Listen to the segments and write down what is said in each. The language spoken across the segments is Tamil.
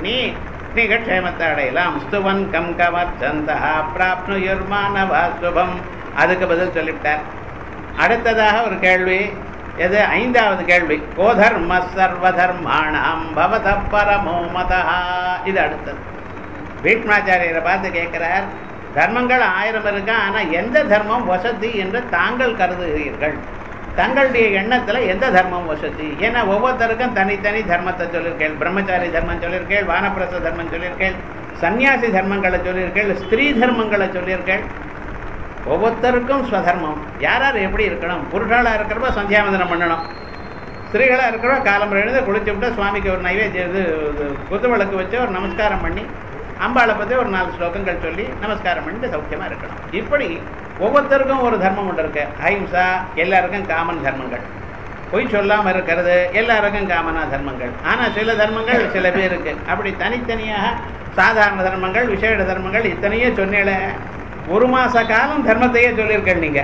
பண்ணி நீங்க க்ஷேமத்தை அடையலாம் ஸ்துவன் கம் கவர்ச்சந்தா பிராப்னுயுர்மானவா சுபம் அதுக்கு பதில் சொல்லிவிட்டார் அடுத்ததாக ஒரு கேள்வி எது ஐந்தாவது கேள்வி கோதர்ம சர்வதர்மாணாம் பவத பரமோ மதா இது அடுத்தது பீஷ்மாச்சாரியரை பார்த்து கேட்கிறார் தர்மங்கள் ஆயிரம் இருக்கா ஆனா எந்த தர்மம் வசதி என்று தாங்கள் கருதுகிறீர்கள் தங்களுடைய எண்ணத்துல எந்த தர்மம் வசதி ஏன்னா ஒவ்வொருத்தருக்கும் தனித்தனி தர்மத்தை சொல்லியிருக்கேள் பிரம்மச்சாரி தர்மம் சொல்லியிருக்கேள் வானப்பிரச தர்மம் சொல்லியிருக்கேள் சன்னியாசி தர்மங்களை சொல்லியிருக்கேள் ஸ்திரீ தர்மங்களை சொல்லியிருக்கேள் ஒவ்வொருத்தருக்கும் ஸ்வதர்மம் யார் யார் எப்படி இருக்கணும் புருஷாளாக இருக்கிறப்ப சந்தியாவந்தனம் பண்ணணும் ஸ்திரீகளாக இருக்கிறப்ப காலம் எழுந்து குளிச்சு விட்டு சுவாமிக்கு ஒரு நைவேத்தியம் இது இது குத்து விளக்கு வச்சு ஒரு நமஸ்காரம் பண்ணி அம்பாளை பற்றி ஒரு நாலு ஸ்லோகங்கள் சொல்லி நமஸ்காரம் பண்ணிட்டு சௌக்கியமாக இருக்கணும் இப்படி ஒவ்வொருத்தருக்கும் ஒரு தர்மம் ஒன்று இருக்கு அஹிம்சா எல்லாருக்கும் காமன் தர்மங்கள் பொய் சொல்லாமல் இருக்கிறது எல்லாருக்கும் காமனா தர்மங்கள் ஆனால் சில தர்மங்கள் சில பேருக்கு அப்படி தனித்தனியாக சாதாரண தர்மங்கள் விசேட தர்மங்கள் இத்தனையே சொன்னேல ஒரு மாச காலம் தர்மத்தையே சொல்லியிருக்கேன் நீங்க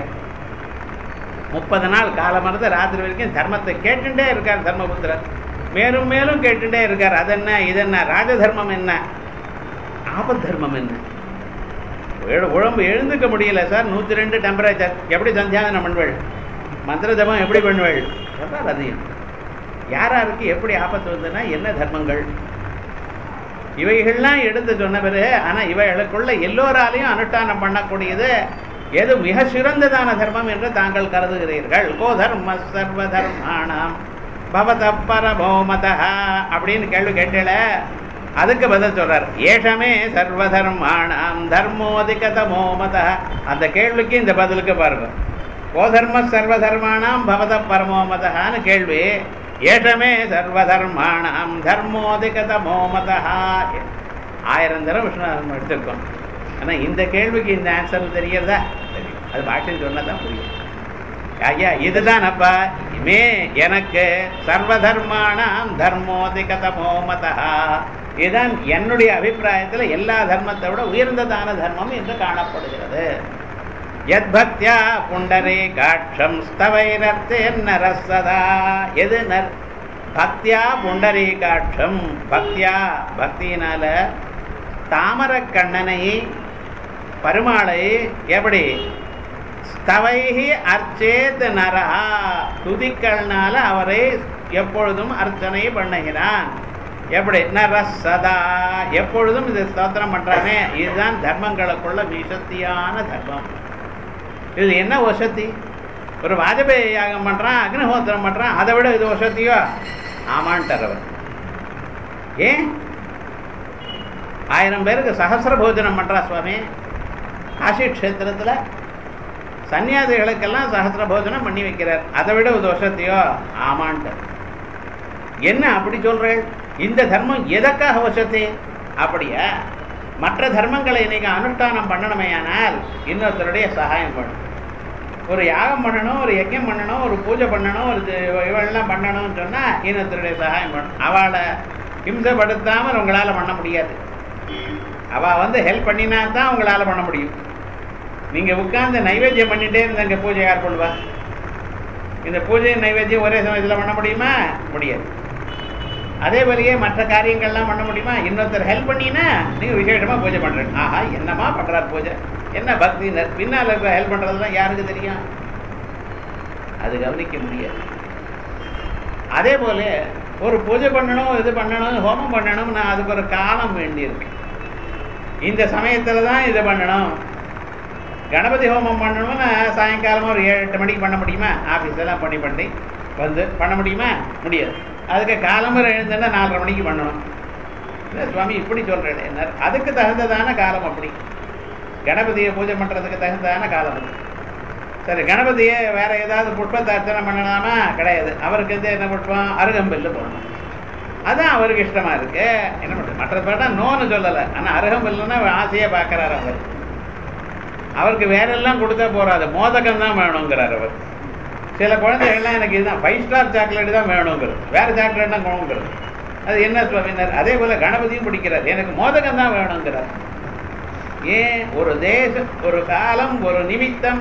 முப்பது நாள் காலம் இருந்து ராத்திரி வரைக்கும் தர்மத்தை கேட்டுட்டே இருக்கார் தர்மபுத்திரர் மேலும் மேலும் கேட்டுட்டே இருக்கார் அது என்ன இது என்ன ராஜதர்மம் என்ன ஆபத் தர்மம் என்ன உழ- உடம்பு எழுந்துக்க முடியல சார் நூற்றி ரெண்டு டெம்பரேச்சர் எப்படி சந்தியாதனம் பண்ணுவள் மந்திர ஜபம் எப்படி பண்ணுவள் எவ்வளோ அதிகம் யாராருக்கு எப்படி ஆபத்து வந்ததுன்னா என்ன தர்மங்கள் இவைகள்லாம் எடுத்து சொன்ன பிறகு ஆனா இவைகளுக்குள்ள எல்லோராலையும் அனுஷ்டானம் பண்ணக்கூடியது எது மிக சிறந்ததான தர்மம் என்று தாங்கள் கருதுகிறீர்கள் கோ தர்ம சர்வ தர்மாணாம் பவத பரமோமத அப்படின்னு கேள்வி கேட்டல அதுக்கு பதில் சொல்றார் ஏஷமே சர்வ தர்மாணாம் தர்மோதிகதமோமத அந்த கேள்விக்கு இந்த பதிலுக்கு பாருங்க கோ தர்ம சர்வ தர்மாணாம் பவத பரமோமதான்னு கேள்வி ஏஷமே சர்வ தர்மாணாம் தர்மோதிகதமோமதா ஆயிரம் தரம் விஷ்ணு எடுத்திருக்கோம் ஆனா இந்த கேள்விக்கு இந்த ஆன்சர் தெரியறதா தெரியும் அது பாட்டில் சொன்னதான் புரியும் ஐயா இதுதான் அப்பா இமே எனக்கு சர்வதர்மானாம் தர்மோதிகதமோ மதா இதுதான் என்னுடைய அபிப்பிராயத்தில் எல்லா தர்மத்தை விட உயர்ந்ததான தர்மம் என்று காணப்படுகிறது யத் பக்தியா புண்டரே காட்சம் ஸ்தவைரத்தேன்ன ரசதா எது நர் பக்தியா புண்டரீ காட்சம் பக்தியா பக்தியினால தாமரக்கண்ணனை பருமாளை எப்படி ஸ்தவைஹி அர்ச்சேத் நரஹா துதிக்கள்னால அவரை எப்பொழுதும் அர்ச்சனை பண்ணுகிறான் எப்படி நரஸ் சதா எப்பொழுதும் இது ஸ்தோத்திரம் பண்றானே இதுதான் தர்மங்களுக்குள்ள விசத்தியான தர்மம் இது என்ன வசதி ஒரு வாஜபேயி யாகம் பண்றான் அக்னிஹோத்திரம் பண்றான் அதை விட இது வசதியோ ஆமான்ட்டார் அவர் ஏன் ஆயிரம் பேருக்கு சகசிர போஜனம் பண்றா சுவாமி காசி க்ஷேத்திரத்துல சன்னியாசிகளுக்கெல்லாம் சகசிர போஜனம் பண்ணி வைக்கிறார் அதை விட ஒரு வசதியோ ஆமான்ட்டு என்ன அப்படி சொல்றேன் இந்த தர்மம் எதற்காக வசதி அப்படியா மற்ற தர்மங்களை இன்னைக்கு அனுஷ்டானம் பண்ணணுமேயானால் இன்னொருத்தருடைய சகாயம் பண்ணணும் ஒரு யாகம் பண்ணணும் ஒரு யஜ்யம் பண்ணணும் ஒரு பூஜை பண்ணணும் ஒரு இது- இவெல்லாம் பண்ணணும்னு சொன்னா இன்னொருத்தருடைய சகாயம் பண்ணணும் அவளை ஹிம்சப்படுத்தாமல் உங்களால பண்ண முடியாது அவ வந்து ஹெல்ப் பண்ணினா தான் உங்களால பண்ண முடியும் நீங்க உட்கார்ந்து நைவேத்தியம் பண்ணிட்டே இருந்தாங்க பூஜை யார் பண்ணுவா இந்த பூஜை நைவேத்தியம் ஒரே சமயத்துல பண்ண முடியுமா முடியாது அதே மாதிரியே மற்ற காரியங்கள்லாம் பண்ண முடியுமா இன்னொருத்தர் ஹெல்ப் பண்ணினா நீங்க விசேஷமா பூஜை பண்றீங்க ஆஹா என்னமா பண்றார் பூஜை என்ன பக்தினர் பின்னால ஹெல்ப் பண்றதுலாம் யாருக்கு தெரியும் அது கவனிக்க முடியாது அதே போல ஒரு பூஜை பண்ணணும் இது பண்ணணும் ஹோமம் பண்ணணும்னா அதுக்கு ஒரு காலம் வேண்டியிருக்கு இந்த சமயத்துல தான் இதை பண்ணணும் கணபதி ஹோமம் பண்ணணும்னா சாயங்காலமா ஒரு ஏழு எட்டு மணிக்கு பண்ண முடியுமா ஆஃபீஸ் எல்லாம் பண்ணி பண்ணி வந்து பண்ண முடியுமா முடியாது அதுக்கு காலம்பரம் எழுந்தா நாலரை மணிக்கு பண்ணணும் இல்ல சுவாமி இப்படி சொல்றேன் என்ன அதுக்கு தகுந்ததான காலம் அப்படி கணபதியை பூஜை பண்றதுக்கு தகுந்ததான காலம் அது சரி கணபதியை வேற ஏதாவது புஷ்பத்தை அர்ச்சனை பண்ணலாமா கிடையாது அவருக்கு வந்து என்ன புஷ்பம் அருகம்பில்லு போடணும் அதான் அவருக்கு இஷ்டமா இருக்கு என்ன பண்றது மற்ற பேட்டா நோன்னு சொல்லலை ஆனா அருகம்பில்லுன்னா ஆசையா பார்க்கறாரு அவர் அவருக்கு வேற எல்லாம் கொடுத்தா போறாது மோதகம் தான் வேணுங்கிறார் அவர் சில குழந்தைகள்லாம் எனக்கு இதுதான் ஃபைவ் ஸ்டார் சாக்லேட் தான் வேணுங்கிறது வேற சாக்லேட் தான் வேணுங்கிறது அது என்ன சுவாமினார் அதே போல கணபதியும் பிடிக்கிறார் எனக்கு மோதகம் தான் வேணுங்கிறார் ஏன் ஒரு தேசம் ஒரு காலம் ஒரு நிமித்தம்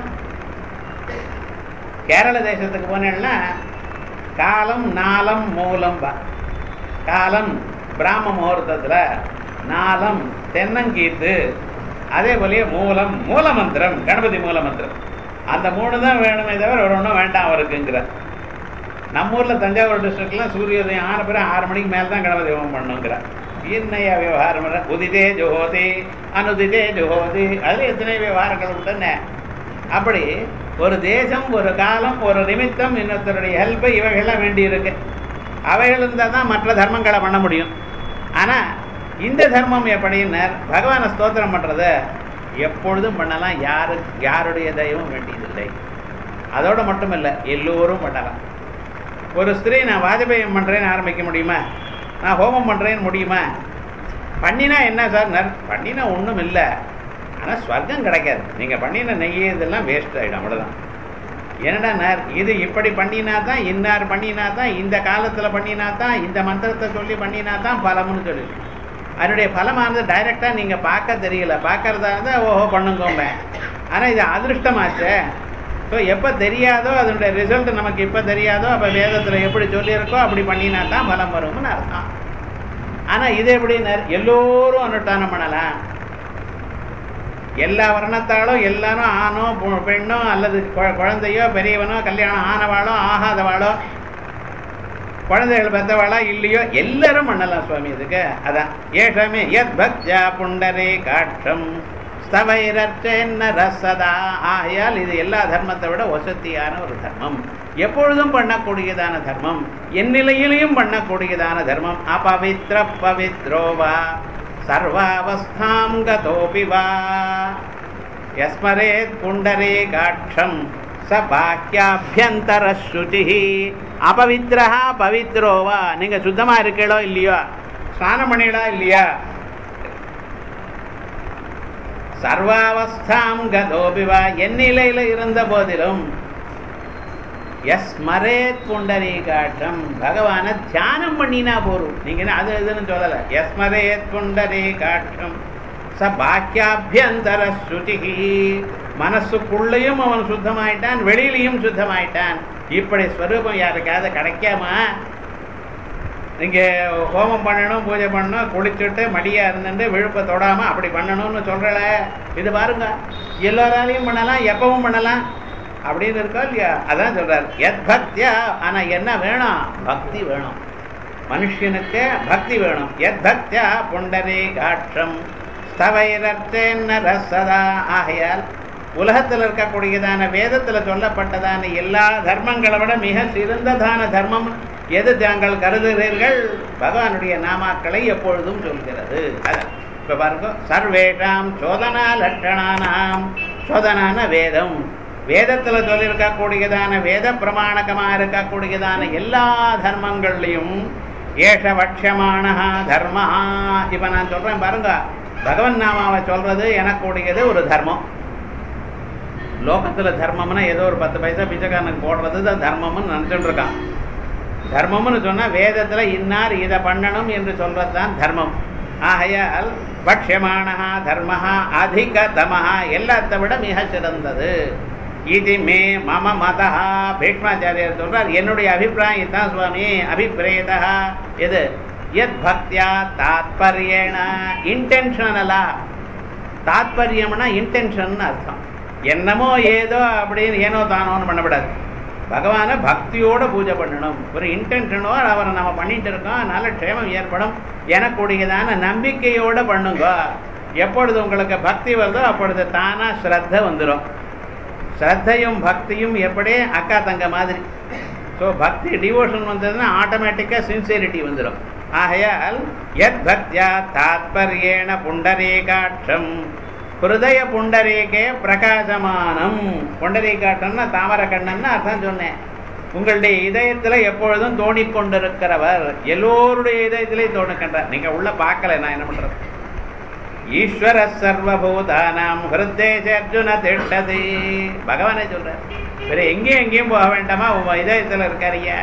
கேரள தேசத்துக்கு போனேன்னா காலம் நாளம் மூலம் பா காலம் பிராம முகூர்த்தத்துல நாளம் தென்னங்கீத்து அதே போலயே மூலம் மூல மந்திரம் கணபதி மூல மந்திரம் அந்த மூணு தான் வேணுமே தவிர ஒரு ஒன்றும் வேண்டாம் அவருக்குங்கிற நம்ம ஊர்ல தஞ்சாவூர் டிஸ்ட்ரிக்ட்லாம் சூரியோதயம் ஆன பிறகு ஆறு மணிக்கு மேல தான் கணபதி ஹோமம் பண்ணுங்கிற என்னையா விவகாரம் இல்ல? உதிதே ஜுஹோதி அனுதிதே ஜுஹோதி அதுல எத்தனை விவகாரங்கள் உண்டுன்னு அப்படி ஒரு தேசம் ஒரு காலம் ஒரு நிமித்தம் இன்னொருத்தருடைய ஹெல்ப் இவைகள்லாம் வேண்டி இருக்கு அவைகள் இருந்தால் தான் மற்ற தர்மங்களை பண்ண முடியும் ஆனா இந்த தர்மம் எப்படின்னார் பகவானை ஸ்தோத்திரம் பண்றத எப்பொழுதும் பண்ணலாம் யாரு யாருடைய தயவும் வேண்டியதில்லை அதோட மட்டும் இல்லை எல்லோரும் பண்ணலாம் ஒரு ஸ்திரீ நான் வாஜபேயம் பண்றேன்னு ஆரம்பிக்க முடியுமா நான் ஹோமம் பண்றேன்னு முடியுமா பண்ணினா என்ன சார் நர் பண்ணினா ஒன்றும் இல்லை ஆனால் ஸ்வர்க்கம் கிடைக்காது நீங்கள் பண்ணின நெய் இதெல்லாம் வேஸ்ட் ஆகிடும் அவ்வளோதான் என்னடா நர் இது இப்படி பண்ணினா தான் இன்னார் பண்ணினா தான் இந்த காலத்தில் பண்ணினா தான் இந்த மந்திரத்தை சொல்லி பண்ணினா தான் பலம்னு சொல்லி அதனுடைய பலமானது டைரெக்டாக நீங்கள் பார்க்க தெரியல பார்க்கறதா இருந்தால் ஓஹோ பண்ணுங்கோங்க ஆனால் இது அதிருஷ்டமாச்சே ஸோ எப்போ தெரியாதோ அதனுடைய ரிசல்ட் நமக்கு எப்போ தெரியாதோ அப்போ வேதத்தில் எப்படி சொல்லியிருக்கோ அப்படி பண்ணினா தான் பலம் வரும்னு அர்த்தம் ஆனால் இது எப்படின்னு எல்லோரும் அனுஷ்டானம் பண்ணலாம் எல்லா வர்ணத்தாலும் எல்லாரும் ஆணோ பொ- பெண்ணோ அல்லது குழ- குழந்தையோ பெரியவனோ கல்யாணம் ஆனவாளோ ஆகாதவாளோ குழந்தைகள் பெற்றவாளா இல்லையோ எல்லாரும் பண்ணலாம் சுவாமி இதுக்கு அதான் ஏஷமே யத் பக்தியா புண்டரே காட்சம் ஸ்தவைரச்சென்ன ரசதா ஆகையால் இது எல்லா தர்மத்தை விட வசத்தியான ஒரு தர்மம் எப்பொழுதும் பண்ணக்கூடியதான தர்மம் எந்நிலையிலையும் பண்ணக்கூடியதான தர்மம் அபவித்ர பவித்ரோவா சர்வாவஸ்தாம் கதோபி வா யஸ்மரேத் புண்டரே காட்சம் ச பாக்கியாபியந்தர சுச்சி அபவித்ரா பவித்ரோவா நீங்க சுத்தமா இருக்கீங்களோ இல்லையோ ஸ்நானம் பண்ணீங்களா இல்லையா சர்வாவஸ்தாம் கதோபிவா என் நிலையில இருந்த போதிலும் எஸ்மரேத் புண்டரீகாட்டம் பகவானை தியானம் பண்ணினா போரும் நீங்க என்ன அது இதுன்னு சொல்லல எஸ்மரேத் புண்டரீகாட்டம் ச பாக்கியாபியந்தர சுச்சிகி மனசுக்குள்ளேயும் அவன் சுத்தமாயிட்டான் வெளியிலையும் சுத்தமாயிட்டான் இப்படி ஸ்வரூபம் யாருக்காவது கிடைக்காமா நீங்க ஹோமம் பண்ணணும் பூஜை பண்ணணும் குளிச்சுட்டு மடியா இருந்துட்டு விழுப்ப தொடாம அப்படி பண்ணணும்னு சொல்றல இது பாருங்க எல்லாராலையும் பண்ணலாம் எப்பவும் பண்ணலாம் அப்படின்னு இருக்கா இல்லையா அதான் சொல்றாரு எத் பக்தியா ஆனா என்ன வேணும் பக்தி வேணும் மனுஷனுக்கு பக்தி வேணும் எத் பக்தியா புண்டரே காட்சம் ஸ்தவைரத்தேன்ன ரசதா ஆகையால் உலகத்தில் இருக்கக்கூடியதான வேதத்துல சொல்லப்பட்டதான எல்லா தர்மங்களை விட மிக சிறந்ததான தர்மம் எது தாங்கள் கருதுகிறீர்கள் பகவானுடைய நாமாக்களை எப்பொழுதும் சொல்கிறது அதான் இப்ப பாருங்க சர்வேஷாம் சோதனா லட்சணானாம் சோதனான வேதம் வேதத்துல சொல்லியிருக்கக்கூடியதான வேத பிரமாணகமா இருக்கக்கூடியதான எல்லா தர்மங்கள்லையும் ஏஷபட்சமான தர்மா இப்ப நான் சொல்றேன் பாருங்க பகவன் நாமாவை சொல்றது எனக்கூடியது ஒரு தர்மம் லோகத்துல தர்மம்னா ஏதோ ஒரு பத்து பைசா பிச்சைக்காரனுக்கு போடுறது தான் தர்மம்னு நினைச்சுட்டு இருக்கான் தர்மம்னு சொன்னா வேதத்துல இன்னார் இதை பண்ணணும் என்று சொல்றதுதான் தர்மம் ஆகையால் பட்சமானஹா தர்மஹா அதிக தமஹா எல்லாத்தை விட மிக சிறந்தது இது மே மம மதா பீஷ்மாச்சாரியர் சொல்றார் என்னுடைய அபிப்பிராயம் இதுதான் சுவாமி அபிப்பிரேதா எது எத் பக்தியா தாத்பரியேன இன்டென்ஷனலா தாத்பரியம்னா இன்டென்ஷன் அர்த்தம் என்னமோ ஏதோ அப்படின்னு ஏனோ தானோன்னு பண்ணக்கூடாது பகவானை பக்தியோட பூஜை பண்ணணும் ஒரு இன்டென்ஷனோட அவரை நம்ம பண்ணிட்டு இருக்கோம் அதனால க்ஷேமம் ஏற்படும் எனக்கூடியதான நம்பிக்கையோட பண்ணுங்க எப்பொழுது உங்களுக்கு பக்தி வருதோ அப்பொழுது தானா ஸ்ரத்த வந்துடும் ஸ்ரத்தையும் பக்தியும் எப்படி அக்கா தங்க மாதிரி ஸோ பக்தி டிவோஷன் வந்ததுன்னா ஆட்டோமேட்டிக்காக சின்சியரிட்டி வந்துடும் ஆகையால் எத் பக்தியா தாத்பரியேன புண்டரீகாட்சம் ஹிருதய புண்டரீகே பிரகாசமானம் புண்டரீகாட்டம்னா தாமர கண்ணன்னு அர்த்தம் சொன்னேன் உங்களுடைய இதயத்துல எப்பொழுதும் தோணிக்கொண்டிருக்கிறவர் எல்லோருடைய இதயத்திலையும் தோணுக்கின்றார் நீங்க உள்ள பார்க்கல நான் என்ன பண்றது ஈஸ்வர சர்வபூதானாம் ஹிருத்தேஜ அர்ஜுன திட்டதி பகவானே சொல்றார் வேற எங்கேயும் எங்கேயும் போக வேண்டாமா உன் இதயத்துல இருக்காரியா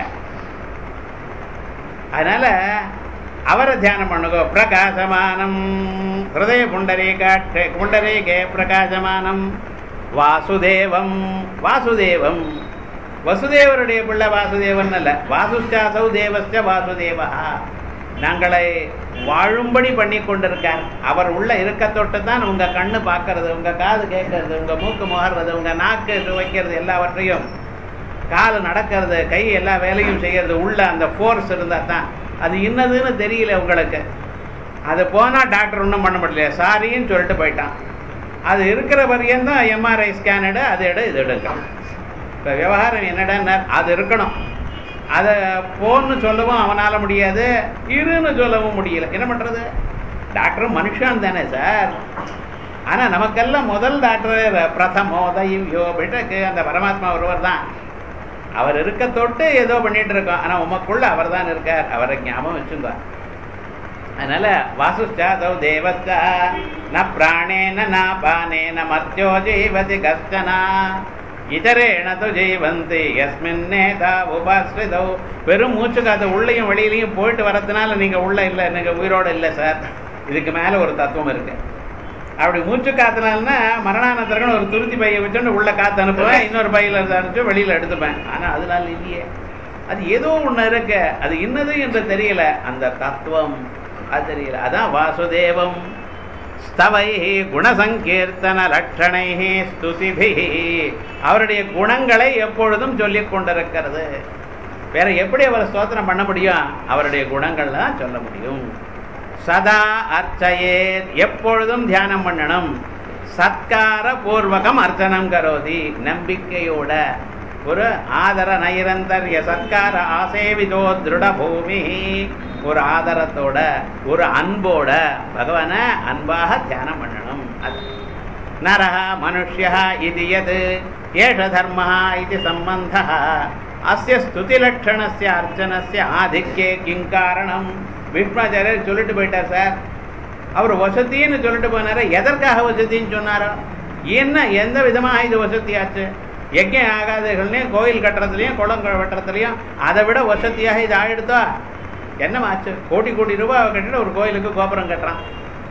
அதனால அவரை தியானம் பண்ணுங்க பிரகாசமானம் ஹிருதய புண்டரீகாட்சே புண்டரீகே பிரகாசமானம் வாசுதேவம் வாசுதேவம் வசுதேவருடைய பிள்ளை வாசுதேவன் அல்ல வாசுஷ்டாசௌ தேவஸ்ய வாசுதேவா நாங்களை வாழும்படி பண்ணி கொண்டிருக்கார் அவர் உள்ள இருக்க தொட்டு தான் உங்க கண்ணு பார்க்கறது உங்க காது கேட்கறது உங்க மூக்கு முகர்றது உங்க நாக்கு சுவைக்கிறது எல்லாவற்றையும் கால் நடக்கிறது கை எல்லா வேலையும் செய்யறது உள்ள அந்த ஃபோர்ஸ் இருந்தா தான் அது இன்னதுன்னு தெரியல உங்களுக்கு அது போனால் டாக்டர் ஒன்றும் பண்ண முடியல சாரின்னு சொல்லிட்டு போயிட்டான் அது இருக்கிற வரையும் தான் எம்ஆர்ஐ ஸ்கேன் எடு அது எடு இது எடுக்கணும் இப்போ விவகாரம் என்னடா அது இருக்கணும் அதை போன்னு சொல்லவும் அவனால் முடியாது இருன்னு சொல்லவும் முடியல என்ன பண்ணுறது டாக்டர் மனுஷன் தானே சார் ஆனால் நமக்கெல்லாம் முதல் டாக்டர் பிரதமோதயம் யோ பிட்டக்கு அந்த பரமாத்மா ஒருவர் தான் அவர் இருக்க தொட்டு ஏதோ பண்ணிட்டு இருக்கோம் ஆனால் உமக்குள்ள அவர் தான் இருக்கார் அவரை ஞாபகம் வச்சுங்க அதனால வாசுச்சாதௌ தேவஸ்தா ந பிராணேன ந பானேன மத்தியோ ஜீவதி கஷ்டனா இதரேன து ஜீவந்தி யஸ்மின்னேதா உபாஸ்ரிதௌ வெறும் மூச்சு காத்து உள்ளேயும் வெளியிலையும் போயிட்டு வரதுனால நீங்க உள்ள இல்லை நீங்க உயிரோட இல்லை சார் இதுக்கு மேல ஒரு தத்துவம் இருக்கு அப்படி மூச்சு காத்துனால்னா மரணானந்தரகன் ஒரு துருத்தி பையை வச்சுட்டு உள்ள காத்து அனுப்புவேன் இன்னொரு பையில அனுப்பிச்சு வெளியில எடுத்துப்பேன் ஆனா அதனால இல்லையே அது ஏதோ ஒண்ணு இருக்கு அது இன்னது என்று தெரியல அந்த தத்துவம் அது தெரியல அதான் வாசுதேவம் ஸ்தவை குணசங்கீர்த்தன லட்சணை ஸ்துதிபி அவருடைய குணங்களை எப்பொழுதும் சொல்லிக் கொண்டிருக்கிறது வேற எப்படி அவர் ஸ்தோத்திரம் பண்ண முடியும் அவருடைய குணங்கள் தான் சொல்ல முடியும் சதா அர்ச்சையே எப்பொழுதும் தியானம் பண்ணணும் சத்கார பூர்வகம் அர்ச்சனம் கரோதி நம்பிக்கையோட ஒரு ஆதர நைரந்தர்ய சத்கார ஆசேவிதோ திருட பூமி ஒரு ஆதரத்தோட ஒரு அன்போட பகவான அன்பாக தியானம் பண்ணணும் அது நரஹ மனுஷ்யா இது எது ஏஷ தர்ம இது சம்பந்த அஸ்ய ஸ்துதிலட்சணஸ்ய அர்ச்சனஸ்ய ஆதிக்கே கிங் காரணம் விஷ்ணாச்சாரியர் சொல்லிட்டு போயிட்டார் சார் அவர் வசதின்னு சொல்லிட்டு போனாரு எதற்காக வசதின்னு சொன்னாரோ என்ன எந்த விதமாக இது வசதியாச்சு யஜ்யம் ஆகாதுகள்லையும் கோயில் கட்டுறதுலையும் குளம் வெட்டுறதுலையும் அதை விட வசதியாக இது ஆயிடுதோ என்னமாச்சு கோடி கோடி ரூபாய் கட்டிட்டு ஒரு கோயிலுக்கு கோபுரம் கட்டுறான்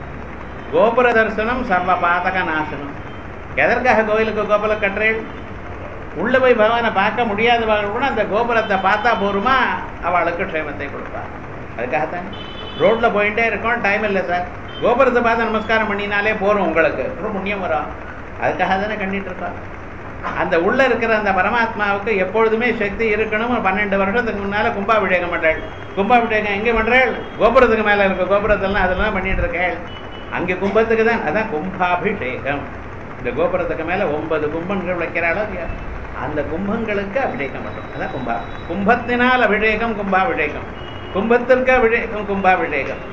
கோபுர தரிசனம் சர்வ பாதக நாசனம் எதற்காக கோயிலுக்கு கோபுரம் கட்டுறேன் உள்ள போய் பகவானை பார்க்க முடியாதவர்கள் கூட அந்த கோபுரத்தை பார்த்தா போருமா அவளுக்கு க்ஷேமத்தை கொடுப்பா அதுக்காகத்தான் ரோட்ல போயிட்டே இருக்கோம் டைம் இல்லை சார் கோபுரத்தை பார்த்து நமஸ்காரம் பண்ணினாலே போறோம் உங்களுக்கு ரொம்ப புண்ணியம் வரும் அதுக்காக தானே கண்டிட்டு இருக்கோம் அந்த உள்ள இருக்கிற அந்த பரமாத்மாவுக்கு எப்பொழுதுமே சக்தி இருக்கணும் பன்னெண்டு வருஷத்துக்கு முன்னால கும்பாபிஷேகம் பண்றாள் கும்பாபிஷேகம் எங்க பண்றாள் கோபுரத்துக்கு மேல இருக்க கோபுரத்தெல்லாம் அதெல்லாம் பண்ணிட்டு இருக்கேள் அங்கே கும்பத்துக்கு தான் அதான் கும்பாபிஷேகம் இந்த கோபுரத்துக்கு மேல ஒன்பது கும்பங்கள் வைக்கிறாளோ இல்லையா அந்த கும்பங்களுக்கு அபிஷேகம் பண்றோம் அதான் கும்பா கும்பத்தினால் அபிஷேகம் கும்பாபிஷேகம் கும்பத்திற்கு அபிஷேகம் கும்பாபிஷேகம்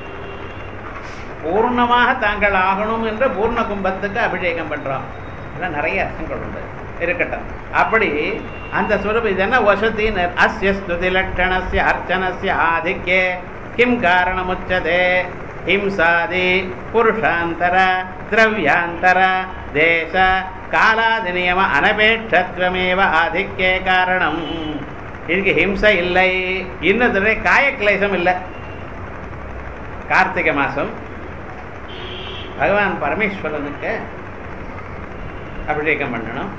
பூர்ணமாக தாங்கள் ஆகணும் என்ற பூர்ண கும்பத்துக்கு அபிஷேகம் பண்றோம் இதெல்லாம் நிறைய அர்த்தங்கள் உண்டு இருக்கட்டும் அப்படி அந்த சுரூபம் இது என்ன வசதின்னு அஸ்ய ஸ்துதி லட்சணஸ்ய அர்ச்சனஸ்ய ஆதிக்கே கிம் காரணமுச்சதே ஹிம்சாதி புருஷாந்தர திரவியாந்தர தேச காலாதி நியம அனபேட்சத்வமேவ ஆதிக்கே காரணம் இதுக்கு ஹிம்சை இல்லை இன்னதுல காயக்லேசம் இல்லை கார்த்திகை மாசம் பகவான் பரமேஸ்வரனுக்கு அபிஷேகம் பண்ணணும்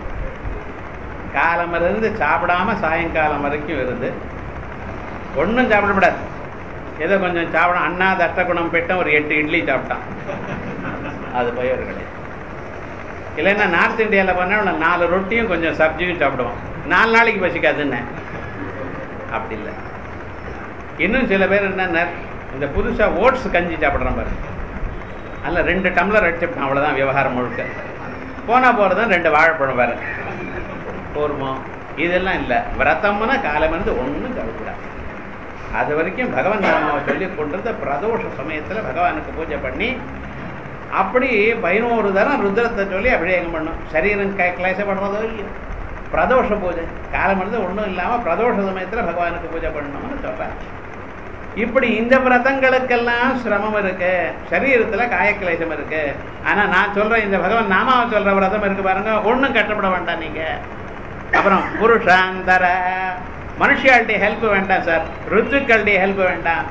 காலம் இருந்து சாப்பிடாம சாயங்காலம் வரைக்கும் இருந்து ஒன்றும் சாப்பிடக்கூடாது ஏதோ கொஞ்சம் சாப்பிடும் அண்ணா தஷ்டகுணம் பெட்டம் ஒரு எட்டு இட்லி சாப்பிட்டான் அது பயிர் கிடையாது இல்லைன்னா நார்த் இந்தியாவில் பண்ண நாலு ரொட்டியும் கொஞ்சம் சப்ஜியும் சாப்பிடுவான் நாலு நாளைக்கு பசிக்காதுன்னு அப்படி இல்லை இன்னும் சில பேர் என்னென்ன இந்த புதுசாக ஓட்ஸ் கஞ்சி சாப்பிட்றான் பாரு அல்ல ரெண்டு டம்ளர் அடிச்சுட்டான் அவ்வளோதான் விவகாரம் முழுக்க போனால் போகிறது ரெண்டு வாழைப்பழம் வேறு போருமோ இதெல்லாம் இல்லை விரதம்னா காலம் இருந்து ஒன்றும் சாப்பிடக்கூடாது அது வரைக்கும் பகவான் நாமாவை சொல்லி கொண்டிருந்த பிரதோஷ சமயத்தில் பகவானுக்கு பூஜை பண்ணி அப்படி பதினோரு தரம் ருத்ரத்தை சொல்லி அபிஷேகம் பண்ணும் சரீரம் க கிளேசப்படுறதோ இல்லையோ பிரதோஷ பூஜை காலம் இருந்து ஒன்றும் இல்லாமல் பிரதோஷ சமயத்தில் பகவானுக்கு பூஜை பண்ணணும்னு சொல்கிறார் இப்படி இந்த விரதங்களுக்கெல்லாம் சிரமம் இருக்கு சரீரத்துல காயக்கிளேசம் இருக்கு ஆனா நான் சொல்றேன் இந்த பகவான் நாமாவை சொல்ற விரதம் இருக்கு பாருங்க ஒண்ணும் கஷ்டப்பட வேண்டாம் நீங்க அப்புறம் புருஷாந்தர மனுஷியாள்கிட்ட ஹெல்ப் வேண்டாம் சார் ருத்துக்கள்கிட்ட ஹெல்ப் வேண்டாம்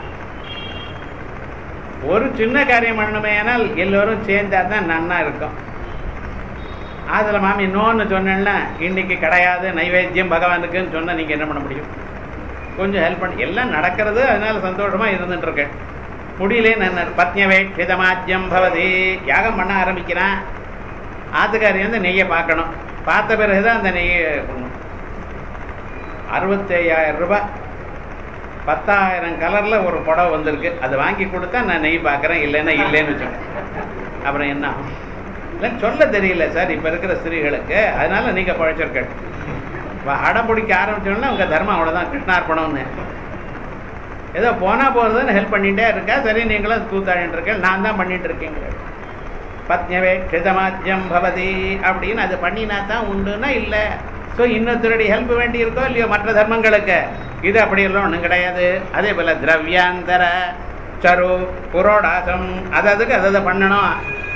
ஒரு சின்ன காரியம் பண்ணணுமே ஆனால் எல்லோரும் சேர்ந்தா தான் நன்னா இருக்கும் அதுல மாமி நோன்னு சொன்னேன்னா இன்னைக்கு கிடையாது நைவேத்தியம் பகவானுக்குன்னு சொன்னா நீங்க என்ன பண்ண முடியும் கொஞ்சம் ஹெல்ப் பண்ணி எல்லாம் நடக்கிறது அதனால சந்தோஷமா இருந்துட்டு இருக்கேன் முடியலே நான் பத்யவே க்ஷிதமாஜ்யம் பவதி யாகம் பண்ண ஆரம்பிக்கிறான் ஆத்துக்காரி வந்து நெய்யை பார்க்கணும் பார்த்த பிறகுதான் அந்த நெய்யை கொடுக்கணும் அறுபத்தையாயிரம் ரூபாய் பத்தாயிரம் கலர்ல ஒரு புடவை வந்திருக்கு அது வாங்கி கொடுத்தா நான் நெய் பார்க்குறேன் இல்லைன்னா இல்லைன்னு வச்சோம் அப்புறம் என்ன ஆகும்? இல்லை சொல்ல தெரியல சார் இப்ப இருக்கிற ஸ்திரீகளுக்கு அதனால நீங்க பழைச்சிருக்க அடம் பிடிக்க ஆரம்பிச்சோன்னா உங்க தர்மம் அவ்வளவுதான் கிருஷ்ணார்ப்பணம்னு ஏதோ போனா போறதுன்னு ஹெல்ப் பண்ணிட்டே இருக்கா சரி நீங்களும் தூத்தாடிட்டு இருக்க நான் தான் பண்ணிட்டு இருக்கேங்க பத்யவே க்ஷிதமாஜ்யம் பவதி அப்படின்னு அது பண்ணினா தான் உண்டுன்னா இல்லை ஸோ இன்னொருத்தருடைய ஹெல்ப் வேண்டி இருக்கோ இல்லையோ மற்ற தர்மங்களுக்கு இது அப்படியெல்லாம் ஒன்றும் கிடையாது அதே போல திரவியாந்தர சரு புரோடாசம் அது அதுக்கு அதை அதை பண்ணணும்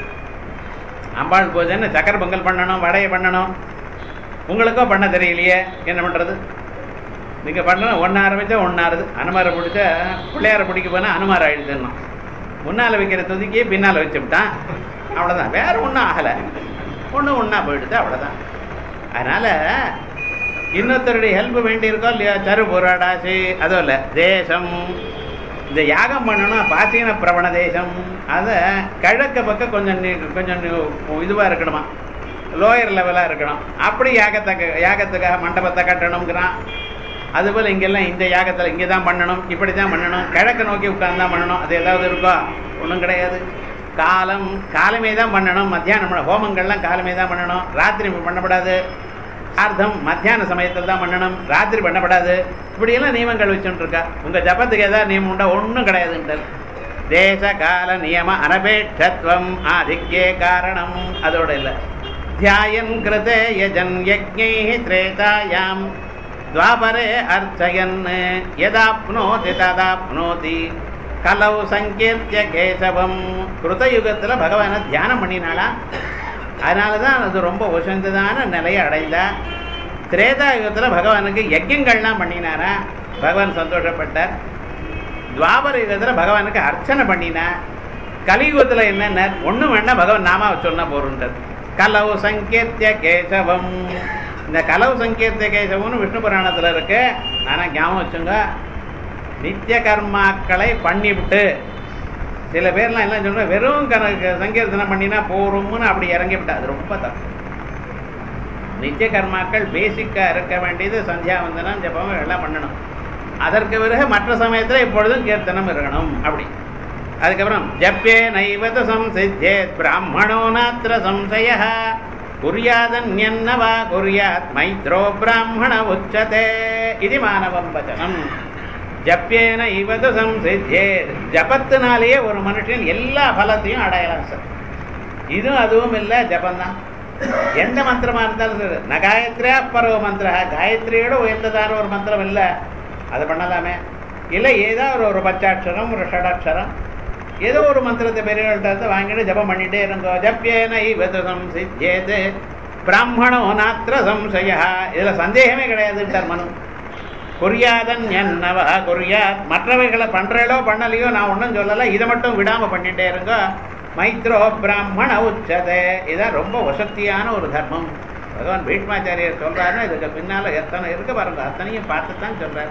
அம்பாள் பூஜைன்னு சக்கரை பொங்கல் பண்ணணும் வடையை பண்ணணும் உங்களுக்கோ பண்ண தெரியலையே என்ன பண்ணுறது நீங்கள் பண்ணணும் ஒன்று ஆரம்பித்தா ஒன்று ஆறுது அனுமாரை பிடிச்சா பிள்ளையாரை பிடிக்க போனால் அனுமார் ஆயிடுதுன்னா முன்னால் வைக்கிற துதிக்கி பின்னால் வச்சு விட்டான் அவ்வளோதான் வேற ஒன்றும் ஆகலை ஒன்று ஒன்றா போயிடுது அவ்வளோதான் அதனால் இன்னொருத்தருடைய ஹெல்ப் வேண்டியிருக்கோ இல்லையா சரு புராடாசி அதுவும் இல்லை தேசம் இந்த யாகம் பண்ணணும் பாசீன பிரவண தேசம் அதை கிழக்க பக்கம் கொஞ்சம் நீ- கொஞ்சம் இதுவாக இருக்கணுமா லோயர் லெவலாக இருக்கணும் அப்படி யாகத்தை யாகத்துக்காக மண்டபத்தை கட்டணுங்கிறான் அதுபோல் இங்கெல்லாம் இந்த யாகத்தில் இங்கே தான் பண்ணணும் இப்படி தான் பண்ணணும் கிழக்க நோக்கி உட்கார்ந்து தான் பண்ணணும் அது ஏதாவது இருக்கோ ஒன்றும் கிடையாது காலம் காலமே தான் பண்ணணும் மத்தியானம் பண்ண- ஹோமங்கள்லாம் காலமே தான் பண்ணணும் ராத்திரி பண்ணப்படாது அர்த்தம் மத்தியான சமயத்தில் தான் பண்ணணும் ராத்திரி பண்ணப்படாது இப்படியெல்லாம் நியமங்கள் வச்சுட்டு இருக்கா உங்கள் ஜபத்துக்கு ஏதாவது நியமம் உண்டா ஒன்றும் கிடையாதுன்றது தேச கால நியம அனபேட்சத்வம் ஆதிக்யே காரணம் அதோட இல்லை தியாயன் கிருதே யஜன் யஜ்ஞை திரேதாயாம் துவாபரே அர்ச்சயன் எதாப்னோதி ததாப்னோதி கலவு சங்கீர்த்திய கேசவம் கிருதயுகத்தில் பகவானை தியானம் பண்ணினாளா அதனால தான் அது ரொம்ப உசந்ததான நிலையை அடைந்தா திரேதா யுகத்தில் பகவானுக்கு யஜ்யங்கள்லாம் பண்ணினாரா பகவான் சந்தோஷப்பட்டார் துவாபர யுகத்தில் பகவானுக்கு அர்ச்சனை பண்ணினா கலியுகத்தில் என்னென்ன ஒன்றும் வேண்டாம் பகவான் நாமாவை சொன்ன போருன்றது கலவு சங்கீர்த்திய கேசவம் இந்த கலவு சங்கீர்த்திய கேசவம்னு விஷ்ணு புராணத்தில் இருக்கு ஆனால் ஞாபகம் வச்சுங்க நித்திய கர்மாக்களை பண்ணிவிட்டு சில பேர்லாம் எல்லாம் சொல்ற வெறும் கணக்கு சங்கீர்த்தனம் பண்ணினா போரும்னு அப்படி இறங்கி விட்டா அது ரொம்ப தப்பு நித்திய கர்மாக்கள் பேசிக்கா இருக்க வேண்டியது சந்தியாவந்தனம் ஜபம் எல்லாம் பண்ணணும் அதற்கு பிறகு மற்ற சமயத்துல இப்பொழுதும் கீர்த்தனம் இருக்கணும் அப்படி அதுக்கப்புறம் ஜப்பே நைவத சம்சித்தேத் பிராமணோ நாத்திர சம்சய குரியாதன்யன்னவா குரியாத் மைத்ரோ பிராமண உச்சதே இது மானவம் வச்சனம் ஜப்பேன இவது சம்சித்தே ஜபத்தினாலேயே ஒரு மனுஷன் எல்லா பலத்தையும் அடையலாம் சார் இதுவும் அதுவும் இல்லை ஜபந்தான் எந்த மந்திரமா இருந்தாலும் சரி ந காயத்ரியா பரவ மந்திர காயத்ரியோட உயர்ந்ததான ஒரு மந்திரம் இல்லை அதை பண்ணலாமே இல்லை ஏதாவது ஒரு பச்சாட்சரம் ஒரு ஷடாட்சரம் ஏதோ ஒரு மந்திரத்தை பெரியவர்கள்ட்ட இருந்து வாங்கிட்டு ஜபம் பண்ணிட்டே இருங்கோ ஜப்பியேன இவது சம்சித்தேது பிராமணோ நாத்திர சம்சயா இதுல சந்தேகமே கிடையாதுன்றார் மனு குறியாதன் என்னவா குறியாத் மற்றவைகளை பண்றேளோ பண்ணலையோ நான் ஒன்றும் சொல்லலை இதை மட்டும் விடாம பண்ணிட்டே இருங்க மைத்ரோ பிராமண உச்சதே இதான் ரொம்ப வசத்தியான ஒரு தர்மம் பகவான் பீஷ்மாச்சாரியர் சொல்றாருன்னா இதுக்கு பின்னால எத்தனை இருக்கு பாருங்க அத்தனையும் பார்த்து தான் சொல்றாரு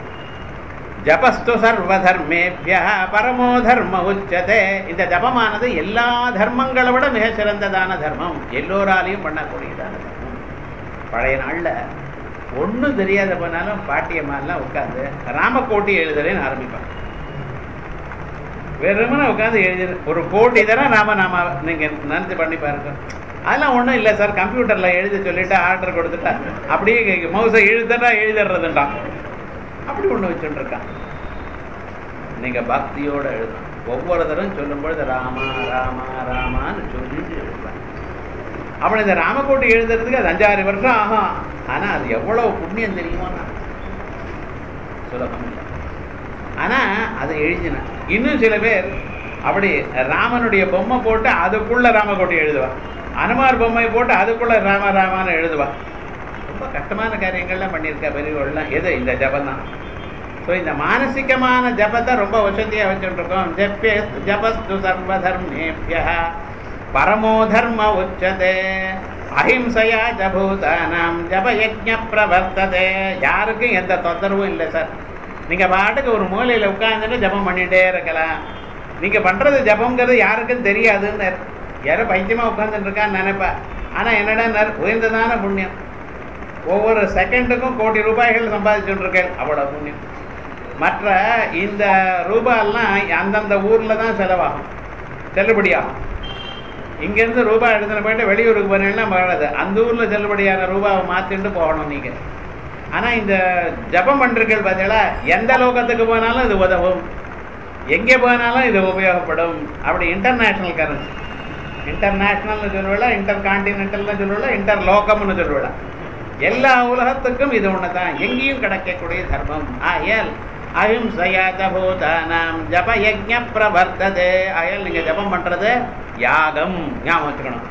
ஜபஸ்து சர்வ தர்மேபிய பரமோ தர்ம உச்சதே இந்த ஜபமானது எல்லா தர்மங்களை விட மிக சிறந்ததான தர்மம் எல்லோராலையும் பண்ணக்கூடியதான தர்மம் பழைய நாள்ல ஒண்ணும் தெரியாத போனாலும் பாட்டியம்மாலாம் உட்காந்து ராமக்கோட்டி எழுதுறேன்னு ஆரம்பிப்பாங்க வெறுமனே உட்காந்து எழுதி ஒரு கோடி தடவை நாம நாம நீங்க நினைச்சு பண்ணி பாருங்க அதெல்லாம் ஒண்ணும் இல்லை சார் கம்ப்யூட்டர்ல எழுதி சொல்லிட்டு ஆர்டர் கொடுத்துட்டா அப்படியே மவுசை எழுதுட்டா எழுதிடுறதுன்றான் அப்படி ஒண்ணு வச்சுட்டு இருக்கான் நீங்க பக்தியோட எழுதணும் ஒவ்வொரு தடவை சொல்லும் பொழுது ராமா ராமா ராமான்னு சொல்லிட்டு எழுதுவாங்க அவன் இந்த ராமக்கோட்டை எழுதுறதுக்கு அது அஞ்சாறு வருஷம் ஆகும் ஆனா அது எவ்வளவு புண்ணியம் தெரியுமா சுலபம் இல்லை ஆனா அதை எழுதின இன்னும் சில பேர் அப்படி ராமனுடைய பொம்மை போட்டு அதுக்குள்ள ராமக்கோட்டை எழுதுவான் அனுமார் பொம்மை போட்டு அதுக்குள்ள ராம ராமான்னு எழுதுவான் ரொம்ப கஷ்டமான காரியங்கள்லாம் பண்ணியிருக்கா பெரியவர்கள்லாம் எது இந்த ஜபம் தான் ஸோ இந்த மானசிகமான ஜபத்தை ரொம்ப வசதியாக வச்சுட்டு இருக்கோம் ஜப்பே ஜபஸ்து சர்வதர்மேபிய பரமோ தர்ம உச்சதே அஹிம்சையா ஜபூதானாம் ஜபயஜ பிரவர்த்ததே யாருக்கும் எந்த தொந்தரவும் இல்லை சார் நீங்க பாட்டுக்கு ஒரு மூலையில உட்கார்ந்துட்டு ஜபம் பண்ணிட்டே இருக்கலாம் நீங்க பண்றது ஜபம்ங்கிறது யாருக்கும் தெரியாதுன்னு யாரோ பைத்தியமா உட்கார்ந்துட்டு இருக்கான்னு நினைப்பா ஆனா என்னடா உயர்ந்ததான புண்ணியம் ஒவ்வொரு செகண்டுக்கும் கோடி ரூபாய்கள் சம்பாதிச்சுட்டு இருக்கேன் அவ்வளவு புண்ணியம் மற்ற இந்த ரூபாயெல்லாம் அந்தந்த ஊர்ல தான் செலவாகும் செல்லுபடியாகும் இங்கேருந்து ரூபாய் எடுத்துன்னு போயிட்டு வெளியூருக்கு போனீங்கன்னா வராது அந்த ஊர்ல செல்லுபடியான ரூபாவை மாத்திட்டு போகணும் நீங்க ஆனா இந்த ஜபம் பண்றீர்கள் பார்த்தீங்களா எந்த லோகத்துக்கு போனாலும் இது உதவும் எங்கே போனாலும் இது உபயோகப்படும் அப்படி இன்டர்நேஷனல் கரன்சி இன்டர்நேஷனல்னு சொல்லுவா இன்டர் கான்டினென்டல்னு சொல்லுவா இன்டர் லோகம்னு சொல்லுவா எல்லா உலகத்துக்கும் இது ஒண்ணுதான் எங்கேயும் கிடைக்கக்கூடிய தர்மம் ஆயல் அஹிம்சையாத பூதானாம் ஜப யஜ்ஞ பிரவர்த்ததே ஆயல் நீங்க ஜபம் பண்றது யாகம் ஞாபகம் வச்சுக்கணும்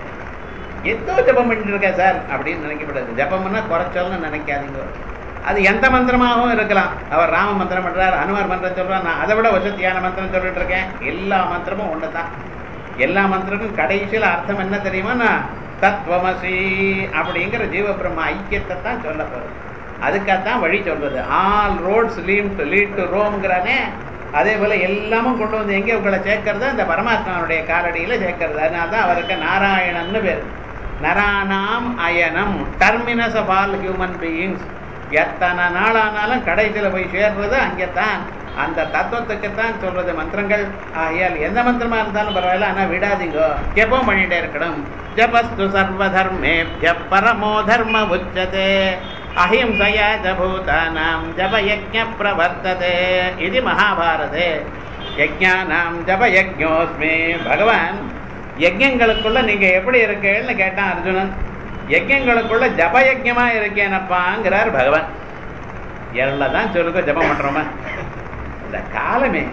ஏதோ ஜபம் பண்ணிட்டு இருக்கேன் சார் அப்படின்னு நினைக்கப்படாது ஜபம்னா குறைச்சல்னு நினைக்காதீங்க அது எந்த மந்திரமாகவும் இருக்கலாம் அவர் ராம மந்திரம் பண்றார் அனுமார் மந்திரம் சொல்றார் நான் அதை விட வசதியான மந்திரம் சொல்லிட்டு இருக்கேன் எல்லா மந்திரமும் ஒன்று தான் எல்லா மந்திரமும் கடைசியில் அர்த்தம் என்ன தெரியுமா நான் தத்வமசி அப்படிங்கிற ஜீவபிரம்ம ஐக்கியத்தை தான் சொல்ல போகுது அதுக்காகத்தான் வழி சொல்றது all roads lead lead to ரோம்ங்கிறானே அதே போல எல்லாமும் கொண்டு வந்து எங்கே உங்களை சேர்க்கறது அந்த பரமாத்மாவுடைய காலடியில சேர்க்கறது அதனால தான் அவருக்கு நாராயணன்னு பேர் நராணாம் அயனம் terminus of all human beings எத்தனை நாளானாலும் கடைசியில் போய் சேர்றது அங்கே தான் அந்த தத்துவத்துக்குத்தான் சொல்றது மந்திரங்கள் ஆகையால் எந்த மந்திரமா இருந்தாலும் பரவாயில்ல ஆனா விடாதீங்க ஜபம் பண்ணிட்டே இருக்கணும் ஜபஸ்து சர்வ தர்மேபிய பரமோ தர்ம உச்சதே அஹிம்சயா ஜபூதானாம் ஜப யஜ்ஞ பிரவர்த்ததே இது மகாபாரதே யஜ்ஞானாம் ஜப யஜ்ஞோஸ்மி பகவான் யஜ்யங்களுக்குள்ள நீங்க எப்படி இருக்கேன்னு கேட்டான் அர்ஜுனன் யஜ்யங்களுக்குள்ள ஜப யஜ்யமா இருக்கேனப்பாங்கிறார் பகவான் எல்லாம் தான் சொல்லுங்க ஜபம் பண்றோமா இந்த காலமே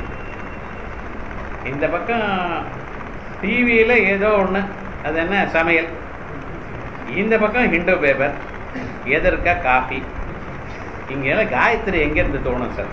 இந்த பக்கம் டிவியில ஏதோ ஒண்ணு அது என்ன சமையல் இந்த பக்கம் ஹிண்டு பேப்பர் எதற்கா காஃபி இங்க காயத்ரி எங்க இருந்து தோணும் சார்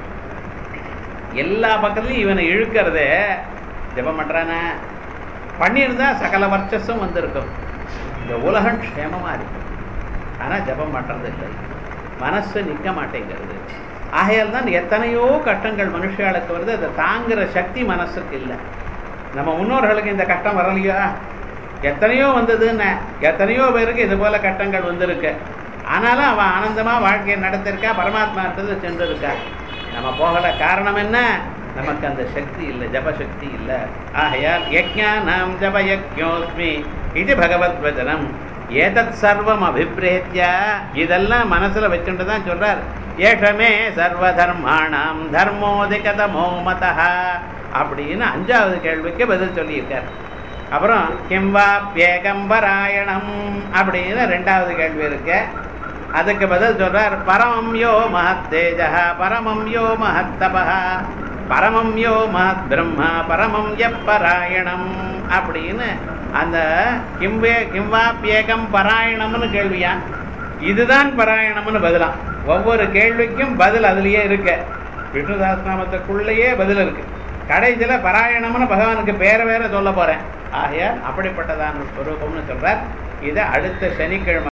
எல்லா பக்கத்துலயும் இவனை இழுக்கிறதே ஜபம் பண்றானே பண்ணியிருந்தா சகல வர்ச்சஸும் வந்திருக்கும் இந்த உலகம் க்ஷேமமா இருக்கும் ஆனா ஜபம் பண்றது இல்லை மனசு நிற்க மாட்டேங்கிறது ஆகையால் தான் எத்தனையோ கஷ்டங்கள் மனுஷாளுக்கு வருது அதை தாங்குற சக்தி மனசுக்கு இல்லை நம்ம முன்னோர்களுக்கு இந்த கஷ்டம் வரலையா எத்தனையோ வந்ததுன்னு எத்தனையோ பேருக்கு இது போல கஷ்டங்கள் வந்திருக்கு ஆனாலும் அவன் ஆனந்தமா வாழ்க்கையை நடத்திருக்கா பரமாத்மா இடத்துல சென்றிருக்கா நம்ம போகல காரணம் என்ன நமக்கு அந்த சக்தி இல்லை ஜபசக்தி இல்லை ஆகையால் யஜ்ஞானாம் ஜப யஜ்ஞோஸ்மி இது பகவத் வச்சனம் ஏதத் சர்வம் அபிப்பிரேத்தியா இதெல்லாம் மனசுல வச்சுட்டு தான் சொல்றார் ஏஷமே சர்வ தர்மாணாம் தர்மோதிகதமோ மதா அப்படின்னு அஞ்சாவது கேள்விக்கு பதில் சொல்லியிருக்கார் அப்புறம் கிம்வாப்யேகம்பராயணம் அப்படின்னு ரெண்டாவது கேள்வி இருக்கு அதுக்கு பதில் சொல்றார் பரமம் யோ மகத் தேஜா பரமம் யோ மகத் தபா பரமம் யோ மகத் பிரம்மா பரமம் எப்பராயணம் அப்படின்னு அந்த கிம்வே கிம்வாப்யேகம் பராயணம்னு கேள்வியா இதுதான் பராயணம்னு பதிலாம் ஒவ்வொரு கேள்விக்கும் பதில் அதுலயே இருக்கு விஷ்ணு சாஸ்திரநாமத்துக்குள்ளேயே பதில் இருக்கு கடைசியில பராயணம்னு பகவானுக்கு பேர வேற சொல்ல போறேன் ஆகையால் அப்படிப்பட்டதான ஸ்வரூபம்னு சொல்றார் இதை அடுத்த சனிக்கிழமை